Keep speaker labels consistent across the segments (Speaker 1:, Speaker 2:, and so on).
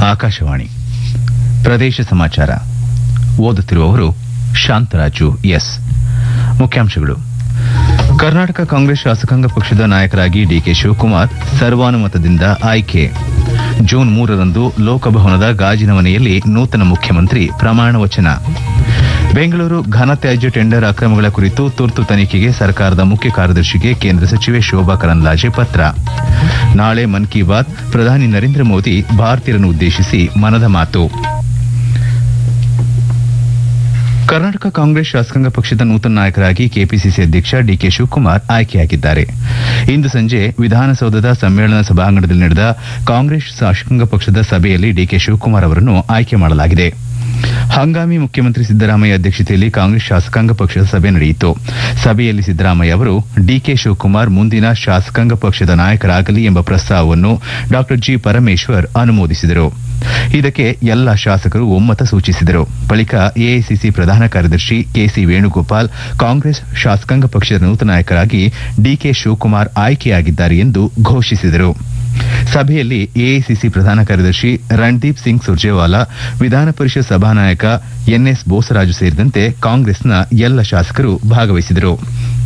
Speaker 1: ಆಕಾಶವಾಣಿ ಪ್ರದೇಶ ಸಮಾಚಾರ ಓದುತ್ತಿರುವವರು ಶಾಂತರಾಜು ಎಸ್ ಮುಖ್ಯಾಂಶಗಳು ಕರ್ನಾಟಕ ಕಾಂಗ್ರೆಸ್ ಶಾಸಕಾಂಗ ಪಕ್ಷದ ನಾಯಕರಾಗಿ ಡಿಕೆ ಶಿವಕುಮಾರ್ ಸರ್ವಾನುಮತದಿಂದ ಆಯ್ಕೆ ಜೂನ್ ಮೂರರಂದು ಲೋಕಭವನದ ಗಾಜಿನ ಮನೆಯಲ್ಲಿ ನೂತನ ಮುಖ್ಯಮಂತ್ರಿ ಪ್ರಮಾಣ ವಚನ ಬೆಂಗಳೂರು ಘನತ್ಯಾಜ್ಯ ಟೆಂಡರ್ ಅಕ್ರಮಗಳ ಕುರಿತು ತುರ್ತು ತನಿಖೆಗೆ ಸರ್ಕಾರದ ಮುಖ್ಯ ಕಾರ್ಯದರ್ಶಿಗೆ ಕೇಂದ್ರ ಸಚಿವೆ ಶೋಭಾ ಕರಂದ್ಲಾಜೆ ಪತ್ರ ನಾಳೆ ಮನ್ ಕಿ ಬಾತ್ ಪ್ರಧಾನಿ ನರೇಂದ್ರ ಮೋದಿ ಭಾರತೀಯರನ್ನು ಉದ್ದೇಶಿಸಿ ಮನದ ಮಾತು ಕರ್ನಾಟಕ ಕಾಂಗ್ರೆಸ್ ಶಾಸಕಾಂಗ ಪಕ್ಷದ ನೂತನ ನಾಯಕರಾಗಿ ಕೆಪಿಸಿಸಿ ಅಧ್ಯಕ್ಷ ಡಿಕೆ ಶಿವಕುಮಾರ್ ಆಯ್ಕೆಯಾಗಿದ್ದಾರೆ ಇಂದು ಸಂಜೆ ವಿಧಾನಸೌಧದ ಸಮ್ಮೇಳನ ಸಭಾಂಗಣದಲ್ಲಿ ನಡೆದ ಕಾಂಗ್ರೆಸ್ ಶಾಸಕಾಂಗ ಪಕ್ಷದ ಸಭೆಯಲ್ಲಿ ಡಿಕೆ ಶಿವಕುಮಾರ್ ಅವರನ್ನು ಆಯ್ಕೆ ಮಾಡಲಾಗಿದೆ ಹಂಗಾಮಿ ಮುಖ್ಯಮಂತ್ರಿ ಸಿದ್ದರಾಮಯ್ಯ ಅಧ್ಯಕ್ಷತೆಯಲ್ಲಿ ಕಾಂಗ್ರೆಸ್ ಶಾಸಕಾಂಗ ಪಕ್ಷದ ಸಭೆ ನಡೆಯಿತು ಸಭೆಯಲ್ಲಿ ಸಿದ್ದರಾಮಯ್ಯ ಅವರು ಡಿಕೆ ಶಿವಕುಮಾರ್ ಮುಂದಿನ ಶಾಸಕಾಂಗ ಪಕ್ಷದ ನಾಯಕರಾಗಲಿ ಎಂಬ ಪ್ರಸ್ತಾವವನ್ನು ಡಾ ಜಿ ಪರಮೇಶ್ವರ್ ಅನುಮೋದಿಸಿದರು ಇದಕ್ಕೆ ಎಲ್ಲ ಶಾಸಕರು ಒಮ್ಮತ ಸೂಚಿಸಿದರು ಬಳಿಕ ಎಐಸಿಸಿ ಪ್ರಧಾನ ಕಾರ್ಯದರ್ಶಿ ಕೆಸಿ ವೇಣುಗೋಪಾಲ್ ಕಾಂಗ್ರೆಸ್ ಶಾಸಕಾಂಗ ಪಕ್ಷದ ನೂತನ ನಾಯಕರಾಗಿ ಡಿಕೆ ಶಿವಕುಮಾರ್ ಆಯ್ಕೆಯಾಗಿದ್ದಾರೆ ಎಂದು ಘೋಷಿಸಿದರು ಸಭೆಯಲ್ಲಿ ಎಐಸಿಸಿ ಪ್ರಧಾನ ಕಾರ್ಯದರ್ಶಿ ರಣದೀಪ್ ಸಿಂಗ್ ಸುರ್ಜೇವಾಲಾ ವಿಧಾನ ಪರಿಷತ್ ಸಭಾನಾಯಕ ಎನ್ಎಸ್ ಬೋಸರಾಜು ಸೇರಿದಂತೆ ಕಾಂಗ್ರೆಸ್ನ ಎಲ್ಲ ಶಾಸಕರು ಭಾಗವಹಿಸಿದರು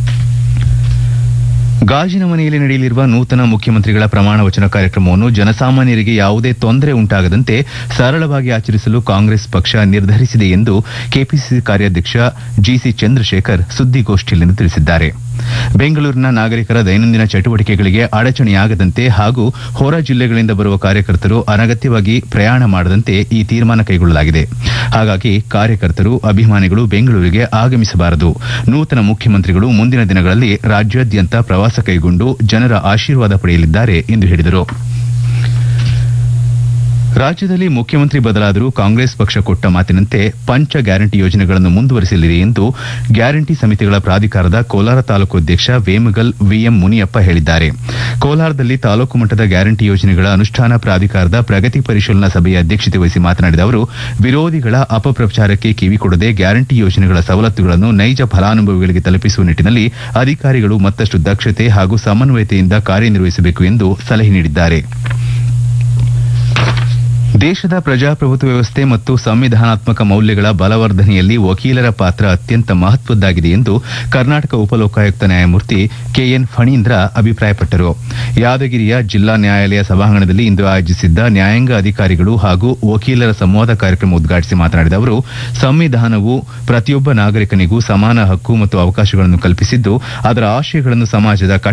Speaker 1: ಗಾಜಿನ ಮನೆಯಲ್ಲಿ ನಡೆಯಲಿರುವ ನೂತನ ಮುಖ್ಯಮಂತ್ರಿಗಳ ಪ್ರಮಾಣ ವಚನ ಕಾರ್ಯಕ್ರಮವನ್ನು ಜನಸಾಮಾನ್ಯರಿಗೆ ಯಾವುದೇ ತೊಂದರೆ ಉಂಟಾಗದಂತೆ ಸರಳವಾಗಿ ಆಚರಿಸಲು ಕಾಂಗ್ರೆಸ್ ಪಕ್ಷ ನಿರ್ಧರಿಸಿದೆ ಎಂದು ಕೆಪಿಸಿಸಿ ಕಾರ್ಯಾಧ್ಯಕ್ಷ ಜಿಸಿ ಚಂದ್ರಶೇಖರ್ ಸುದ್ದಿಗೋಷ್ಠಿಯಲ್ಲಿಂದು ತಿಳಿಸಿದ್ದಾರೆ ಬೆಂಗಳೂರಿನ ನಾಗರಿಕರ ದೈನಂದಿನ ಚಟುವಟಿಕೆಗಳಿಗೆ ಅಡಚಣೆಯಾಗದಂತೆ ಹಾಗೂ ಹೊರ ಜಿಲ್ಲೆಗಳಿಂದ ಬರುವ ಕಾರ್ಯಕರ್ತರು ಅನಗತ್ಯವಾಗಿ ಪ್ರಯಾಣ ಮಾಡದಂತೆ ಈ ತೀರ್ಮಾನ ಕೈಗೊಳ್ಳಲಾಗಿದೆ ಹಾಗಾಗಿ ಕಾರ್ಯಕರ್ತರು ಅಭಿಮಾನಿಗಳು ಬೆಂಗಳೂರಿಗೆ ಆಗಮಿಸಬಾರದು ನೂತನ ಮುಖ್ಯಮಂತ್ರಿಗಳು ಮುಂದಿನ ದಿನಗಳಲ್ಲಿ ರಾಜ್ಯಾದ್ಯಂತ ಪ್ರವಾಸ ಕೈಗೊಂಡು ಜನರ ಆಶೀರ್ವಾದ ಪಡೆಯಲಿದ್ದಾರೆ ಎಂದು ಹೇಳಿದರು ರಾಜ್ಯದಲ್ಲಿ ಮುಖ್ಯಮಂತ್ರಿ ಬದಲಾದರೂ ಕಾಂಗ್ರೆಸ್ ಪಕ್ಷ ಕೊಟ್ಟ ಮಾತಿನಂತೆ ಪಂಚ ಗ್ಯಾರಂಟಿ ಯೋಜನೆಗಳನ್ನು ಮುಂದುವರಿಸಲಿದೆ ಎಂದು ಗ್ಯಾರಂಟಿ ಸಮಿತಿಗಳ ಪ್ರಾಧಿಕಾರದ ಕೋಲಾರ ತಾಲೂಕು ಅಧ್ಯಕ್ಷ ವೇಮಗಲ್ ವಿಎಂ ಮುನಿಯಪ್ಪ ಹೇಳಿದ್ದಾರೆ ಕೋಲಾರದಲ್ಲಿ ತಾಲೂಕು ಮಟ್ಟದ ಗ್ಯಾರಂಟಿ ಯೋಜನೆಗಳ ಅನುಷ್ಠಾನ ಪ್ರಾಧಿಕಾರದ ಪ್ರಗತಿ ಪರಿಶೀಲನಾ ಸಭೆಯ ಅಧ್ಯಕ್ಷತೆ ವಹಿಸಿ ಮಾತನಾಡಿದ ಅವರು ವಿರೋಧಿಗಳ ಅಪಪ್ರಚಾರಕ್ಕೆ ಕಿವಿಕೊಡದೆ ಗ್ಯಾರಂಟಿ ಯೋಜನೆಗಳ ಸವಲತ್ತುಗಳನ್ನು ನೈಜ ಫಲಾನುಭವಿಗಳಿಗೆ ತಲುಪಿಸುವ ನಿಟ್ಟಿನಲ್ಲಿ ಅಧಿಕಾರಿಗಳು ಮತ್ತಷ್ಟು ದಕ್ಷತೆ ಹಾಗೂ ಸಮನ್ವಯತೆಯಿಂದ ಕಾರ್ಯನಿರ್ವಹಿಸಬೇಕು ಎಂದು ಸಲಹೆ ನೀಡಿದ್ದಾರೆ ದೇಶದ ಪ್ರಜಾಪ್ರಭುತ್ವ ವ್ಯವಸ್ಥೆ ಮತ್ತು ಸಂವಿಧಾನಾತ್ಮಕ ಮೌಲ್ಯಗಳ ಬಲವರ್ಧನೆಯಲ್ಲಿ ವಕೀಲರ ಪಾತ್ರ ಅತ್ಯಂತ ಮಹತ್ವದ್ದಾಗಿದೆ ಎಂದು ಕರ್ನಾಟಕ ಉಪಲೋಕಾಯುಕ್ತ ನ್ಯಾಯಮೂರ್ತಿ ಕೆಎನ್ ಫಣೀಂದ್ರ ಅಭಿಪ್ರಾಯಪಟ್ಟರು ಯಾದಗಿರಿಯ ಜಿಲ್ಲಾ ನ್ಯಾಯಾಲಯ ಸಭಾಂಗಣದಲ್ಲಿ ಇಂದು ಆಯೋಜಿಸಿದ್ದ ನ್ಯಾಯಾಂಗ ಅಧಿಕಾರಿಗಳು ಹಾಗೂ ವಕೀಲರ ಸಂವಾದ ಕಾರ್ಯಕ್ರಮ ಉದ್ಘಾಟಿಸಿ ಮಾತನಾಡಿದ ಅವರು ಸಂವಿಧಾನವು ಪ್ರತಿಯೊಬ್ಬ ನಾಗರಿಕನಿಗೂ ಸಮಾನ ಹಕ್ಕು ಮತ್ತು ಅವಕಾಶಗಳನ್ನು ಕಲ್ಪಿಸಿದ್ದು ಅದರ ಆಶಯಗಳನ್ನು ಸಮಾಜದ